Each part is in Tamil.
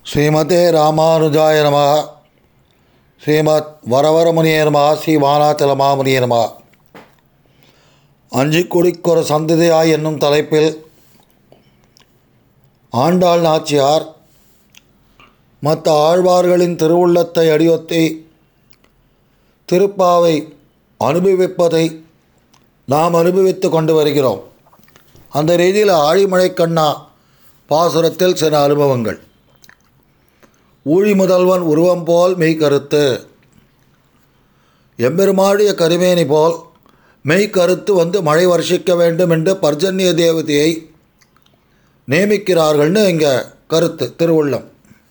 ஸ்ரீமதே ராமானுஜாய நம ஸ்ரீமத் வரவரமுனிய நம ஸ்ரீ வானாச்சலமாமுனிய நம அஞ்சு குடிக்கொரு சந்ததியாய் என்னும் தலைப்பில் ஆண்டாள் நாச்சியார் மற்ற ஆழ்வார்களின் திருவுள்ளத்தை அடியொத்தி திருப்பாவை அனுபவிப்பதை நாம் அனுபவித்து கொண்டு வருகிறோம் அந்த ரீதியில் ஆழிமழை கண்ணா பாசுரத்தில் சில அனுபவங்கள் ஊழி முதல்வன் உருவம் போல் மெய் கருத்து எம்பெருமாடிய கருமேனி போல் மெய் கருத்து வந்து மழை வருஷிக்க வேண்டும் என்று பர்ஜன்ய தேவதையை நியமிக்கிறார்கள்னு இங்கே கருத்து திருவுள்ளம்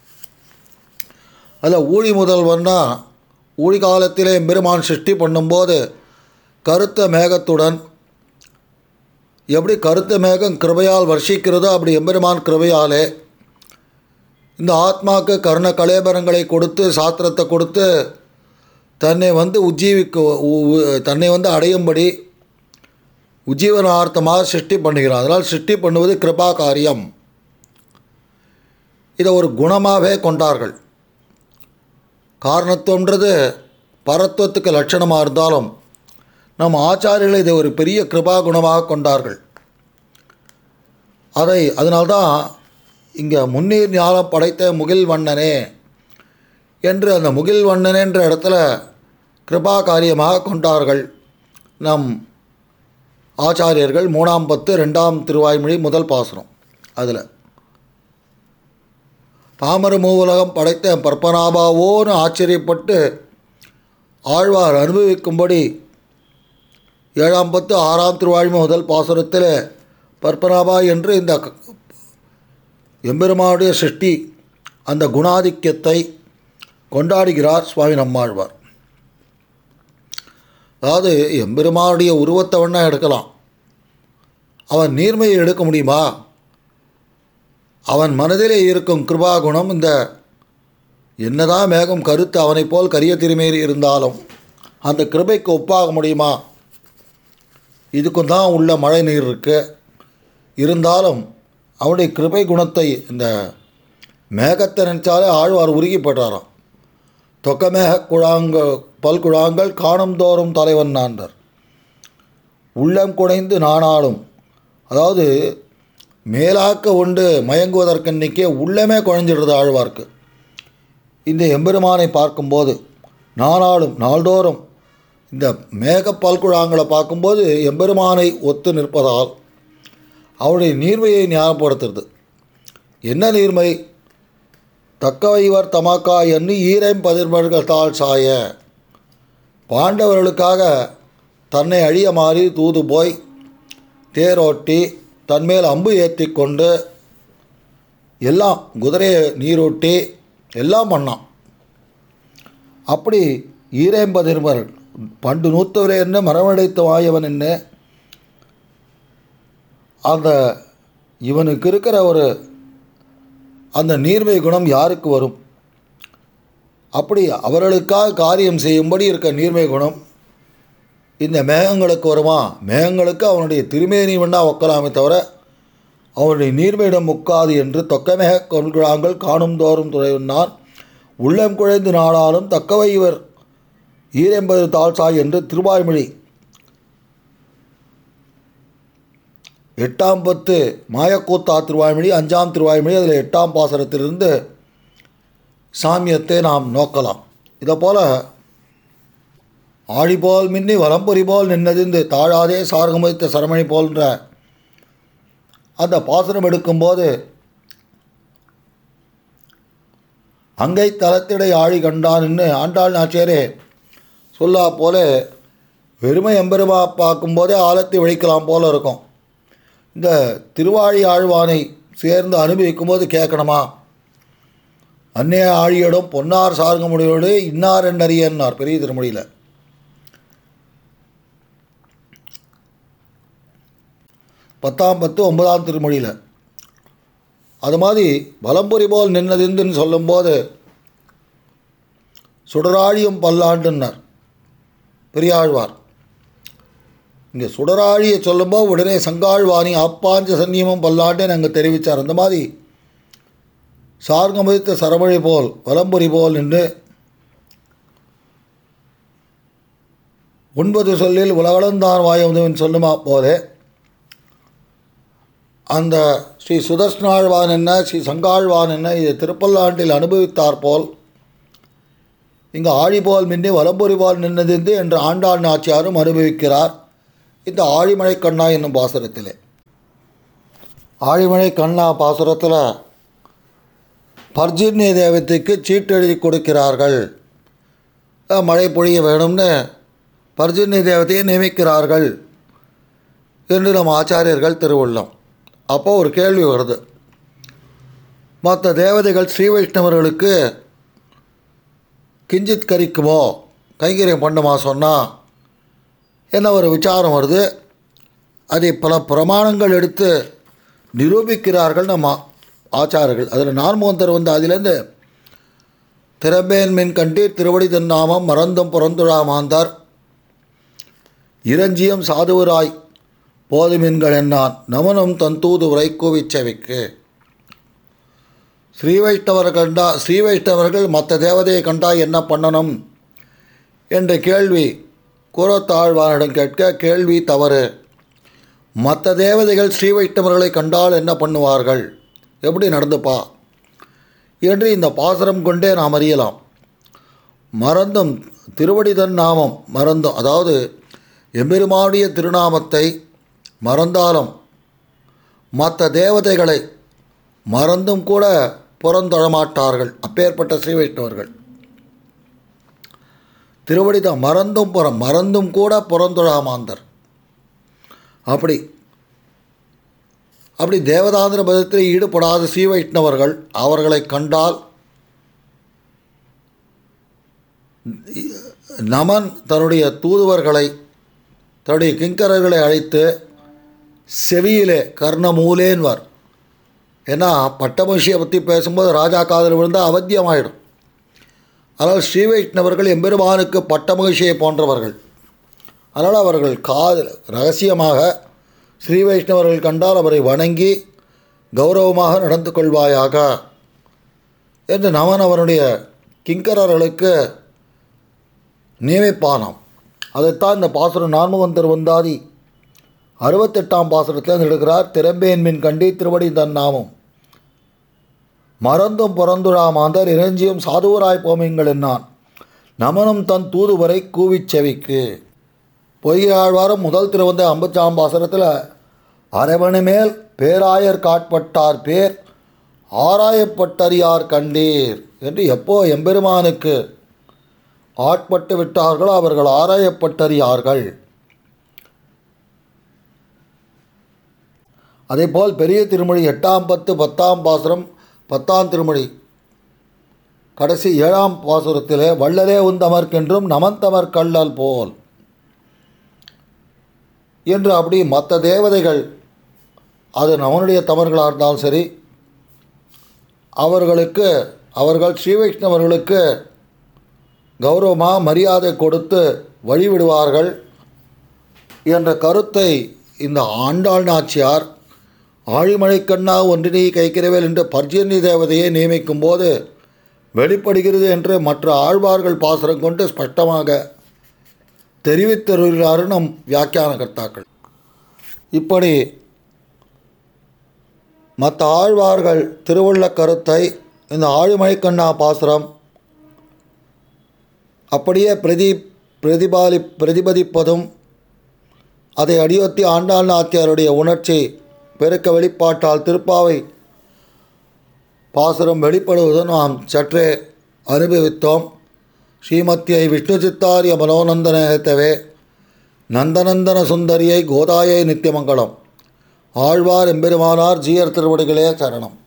அதில் ஊழி முதல்வன்னா ஊழி காலத்திலே எம்பெருமான் சிருஷ்டி பண்ணும்போது கருத்த மேகத்துடன் எப்படி கருத்த மேகம் கிருபையால் வர்ஷிக்கிறதோ அப்படி எம்பெருமான் கிருபையாலே இந்த ஆத்மாக்கு கர்ண கலேபரங்களை கொடுத்து சாத்திரத்தை கொடுத்து தன்னை வந்து உஜ்ஜீவிக்க உ- உ- தன்னை வந்து அடையும்படி உஜ்ஜீவனார்த்தமாக சிருஷ்டி பண்ணுகிறான் அதனால் சிருஷ்டி பண்ணுவது கிருபா காரியம் இதை ஒரு குணமாகவே கொண்டார்கள் காரணத்துவன்றது பரத்துவத்துக்கு லட்சணமாக இருந்தாலும் நம் ஆச்சாரியர்கள் இதை ஒரு பெரிய கிருபா குணமாக கொண்டார்கள் அதை அதனால்தான் இங்கே முன்னீர் ஞானம் படைத்த முகில் வண்ணனே என்று அந்த முகில் வண்ணன் என்ற இடத்துல கிருபா காரியமாக கொண்டார்கள் நம் ஆச்சாரியர்கள் மூணாம் பத்து ரெண்டாம் திருவாய்மொழி முதல் பாசுரம் அதில் பாமர மூவுலகம் படைத்த பற்பனாபாவோன்னு ஆச்சரியப்பட்டு ஆழ்வார் அனுபவிக்கும்படி ஏழாம் பத்து ஆறாம் திருவாழ்மை முதல் பாசுரத்தில் பற்பனாபா என்று இந்த க- எம்பெருமானுடைய சிருஷ்டி அந்த குணாதிக்கியத்தை கொண்டாடுகிறார் சுவாமி நம்மாழ்வார் அதாவது எம்பெருமானுடைய உருவத்தை வேணா எடுக்கலாம் அவன் நீர்மையை எடுக்க முடியுமா அவன் மனதிலே இருக்கும் கிருபா குணம் இந்த என்னதான் மேகம் கருத்து அவனைப் போல் கரிய திருமேறி இருந்தாலும் அந்த கிருபைக்கு ஒப்பாக முடியுமா இதுக்கும் தான் உள்ள மழை நீர் இருக்கு இருந்தாலும் அவனுடைய கிருபை குணத்தை இந்த மேகத்தை நினச்சாலே ஆழ்வார் உருகிப்பட்டாராம் தொக்கமேக குழாங்க பல்குழாங்கள் காணும் தோறும் தலைவன் நான்றார் உள்ளம் குடைந்து நானாடும் அதாவது மேலாக்க உண்டு மயங்குவதற்கன்னைக்கே உள்ளமே குழஞ்சிடுறது ஆழ்வார்க்கு இந்த எம்பெருமானை பார்க்கும்போது நானாடும் நாள்தோறும் இந்த மேக பல்குழாங்களை பார்க்கும்போது எம்பெருமானை ஒத்து நிற்பதால் அவருடைய நீர்மையை ஞாபகப்படுத்துறது என்ன நீர்மை தக்கவைவர் தமாக்கா எண்ணி ஈரம் பதிர்மர்கள் தாழ் சாய பாண்டவர்களுக்காக தன்னை அழிய மாறி தூது போய் தேரோட்டி தன்மேல் அம்பு ஏற்றி கொண்டு எல்லாம் குதிரையை நீரூட்டி எல்லாம் பண்ணான் அப்படி ஈரேம்பதிர்மர் பண்டு நூத்தவரே என்ன மரமடைத்து வாயவன் என்ன அந்த இவனுக்கு இருக்கிற ஒரு அந்த நீர்மை குணம் யாருக்கு வரும் அப்படி அவர்களுக்காக காரியம் செய்யும்படி இருக்க நீர்மை குணம் இந்த மேகங்களுக்கு வருமா மேகங்களுக்கு அவனுடைய திருமேனி வேணா ஒக்கலாமே தவிர அவனுடைய நீர்மையிடம் முக்காது என்று தொக்கமேக கொள்கிறாங்கள் காணும் தோறும் துறையுன்னான் உள்ளம் குழைந்து நாடாலும் தக்கவை இவர் ஈரென்பது தாழ்சாய் என்று திருவாய்மொழி எட்டாம் பத்து மாயக்கூத்தா திருவாய்மொழி அஞ்சாம் திருவாய்மொழி அதில் எட்டாம் பாசனத்திலிருந்து சாமியத்தை நாம் நோக்கலாம் இதை போல் ஆழி போல் மின்னி வலம்புரி போல் நின்னதிந்து தாழாதே சார்கம் வைத்த சரமணி போன்ற அந்த பாசனம் எடுக்கும்போது அங்கை தலத்திடை ஆழி கண்டான்னு ஆண்டாள் நாச்சியாரே சொல்லா போல வெறுமை எம்பெருமா பார்க்கும்போதே ஆழத்தை வழிக்கலாம் போல இருக்கும் இந்த திருவாழி ஆழ்வானை சேர்ந்து அனுபவிக்கும் போது கேட்கணுமா அன்னைய ஆழியிடம் பொன்னார் சார்க முடியோடு இன்னார் என்னறியன்னார் பெரிய திருமொழியில் பத்தாம் பத்து ஒன்பதாம் திருமொழியில் அது மாதிரி வலம்புரி போல் நின்னதிந்துன்னு சொல்லும்போது சுடராழியும் பல்லாண்டுன்னார் பெரியாழ்வார் இங்கே சுடராழியை சொல்லும்போது உடனே சங்காழ்வாணி அப்பாஞ்ச சன்னியமும் பல்லாண்டுன்னு அங்கே தெரிவித்தார் அந்த மாதிரி சார்கமித்த சரமொழி போல் வலம்புரி போல் நின்று ஒன்பது சொல்லில் உலகளந்தான் வாயுதவன் சொல்லுமா போலே அந்த ஸ்ரீ சுதர்ஷ்ணாழ்வான் என்ன ஸ்ரீ சங்காழ்வான் என்ன இது திருப்பல்லாண்டில் அனுபவித்தார் போல் இங்கு ஆழி போல் மின்னி வலம்புரி போல் நின்னதிந்து என்று ஆண்டாள் நாச்சியாரும் அனுபவிக்கிறார் இந்த ஆழிமழை கண்ணா என்னும் பாசுரத்திலே ஆழிமழை கண்ணா பாசுரத்தில் பர்ஜின்ய தேவத்தைக்கு சீட்டு எழுதி கொடுக்கிறார்கள் அஹ், மழை பொழிய வேணும்னு பர்ஜின்ய தேவதையை நியமிக்கிறார்கள் என்று நம் ஆச்சாரியர்கள் திருவுள்ளம் அப்போ ஒரு கேள்வி வருது மற்ற தேவதைகள் ஸ்ரீ வைஷ்ணவர்களுக்கு கிஞ்சித் கரிக்குமோ கைங்கரியம் பண்ணுமா சொன்னால் என்ன ஒரு விசாரம் வருது அதை பல பிரமாணங்கள் எடுத்து நிரூபிக்கிறார்கள் நம்ம ஆச்சாரர்கள் அதில் நான்முகந்தர் வந்து அதிலேருந்து திறம்பேன் மின் கண்டீர் திருவடி தன்னாமம் மறந்தும் புறந்துழா மாந்தார் இரஞ்சியம் சாதுவராய் போதுமின்கள் என்னான் நமனும் தந்தூது உரை கூவிச்சவைக்கு ஸ்ரீ வைஷ்ணவர் கண்டா ஸ்ரீ வைஷ்ணவர்கள் மற்ற தேவதையை கண்டா என்ன பண்ணணும் என்ற கேள்வி கூறத்தாழ்வானிடம் கேட்க கேள்வி தவறு மற்ற தேவதைகள் ஸ்ரீ வைஷ்ணவர்களை கண்டால் என்ன பண்ணுவார்கள் எப்படி நடந்துப்பா என்று இந்த பாசரம் கொண்டே நாம் அறியலாம் மறந்தும் திருவடிதன் நாமம் மறந்தும் அதாவது எம்பெருமானுடைய திருநாமத்தை மறந்தாலும் மற்ற தேவதைகளை மறந்தும் கூட புறந்தொழமாட்டார்கள் அப்பேற்பட்ட ஸ்ரீ வைஷ்ணவர்கள் திருவடிதான் மறந்தும் புறம் மறந்தும் கூட புறந்தொழாமாந்தர் அப்படி அப்படி தேவதாந்திர பதத்தில் ஈடுபடாத ஸ்ரீ வைஷ்ணவர்கள் அவர்களை கண்டால் நமன் தன்னுடைய தூதுவர்களை தன்னுடைய கிங்கரர்களை அழைத்து செவியிலே கர்ணமூலேன்வர் ஏன்னா பட்டமகிஷியை பற்றி பேசும்போது ராஜா காதல் விழுந்தால் அவத்தியமாயிடும் அதனால் ஸ்ரீ வைஷ்ணவர்கள் எம்பெருமானுக்கு பட்டமகிஷியை போன்றவர்கள் அதனால் அவர்கள் காதல் ரகசியமாக ஸ்ரீ வைஷ்ணவர்கள் கண்டால் அவரை வணங்கி கௌரவமாக நடந்து கொள்வாயாக என்று நமன் அவருடைய கிங்கரர்களுக்கு நியமிப்பானாம் அதைத்தான் இந்த பாசுரம் நான்முகன் திருவந்தாதி அறுபத்தெட்டாம் பாசுரத்தில் எடுக்கிறார் திறம்பேன் மின் கண்டி திருவடி தன் நாமம் மறந்தும் புறந்துழா மாந்தர் இறைஞ்சியும் சாதுவராய் போமீங்கள் என்னான் நமனும் தன் தூதுவரை கூவிச் செவிக்கு பொய்கை ஆழ்வாரம் முதல் திருவந்த ஐம்பத்தாம் பாசனத்தில் அரவணு மேல் பேராயர் காட்பட்டார் பேர் ஆராயப்பட்டறியார் கண்டீர் என்று எப்போ எம்பெருமானுக்கு ஆட்பட்டு விட்டார்களோ அவர்கள் ஆராயப்பட்டறியார்கள் அதேபோல் பெரிய திருமொழி எட்டாம் பத்து பத்தாம் பாசுரம் பத்தாம் திருமொழி கடைசி ஏழாம் பாசுரத்திலே வள்ளலே உந்தமர்க்கென்றும் நமந்தமர் கள்ளல் போல் என்று அப்படி மற்ற தேவதைகள் அது நம்மளுடைய தவறுகளாக இருந்தாலும் சரி அவர்களுக்கு அவர்கள் ஸ்ரீ வைஷ்ணவர்களுக்கு கௌரவமாக மரியாதை கொடுத்து வழிவிடுவார்கள் என்ற கருத்தை இந்த ஆண்டாள் நாச்சியார் ஆழிமழைக்கண்ணா ஒன்றினை கைக்கிறவேல் என்று பர்ஜன்ய தேவதையை நியமிக்கும் போது வெளிப்படுகிறது என்று மற்ற ஆழ்வார்கள் பாசுரம் கொண்டு ஸ்பஷ்டமாக தெரிவித்திருக்கிறார் நம் வியாக்கியான கர்த்தாக்கள் இப்படி மற்ற ஆழ்வார்கள் திருவுள்ள கருத்தை இந்த ஆழிமழைக்கண்ணா பாசுரம் அப்படியே பிரதி பிரதிபாலி பிரதிபலிப்பதும் அதை அடியொத்தி ஆண்டாள் நாத்தியாருடைய உணர்ச்சி பெருக்க வெளிப்பாட்டால் திருப்பாவை பாசுரம் வெளிப்படுவதும் நாம் சற்றே அனுபவித்தோம் ஸ்ரீமத்தியை விஷ்ணு சித்தாரிய மனோநந்தனத்தவே நந்தநந்தன சுந்தரியை கோதாயை நித்தியமங்கலம் ஆழ்வார் எம்பெருமானார் ஜீயர் திருவடிகளே சரணம்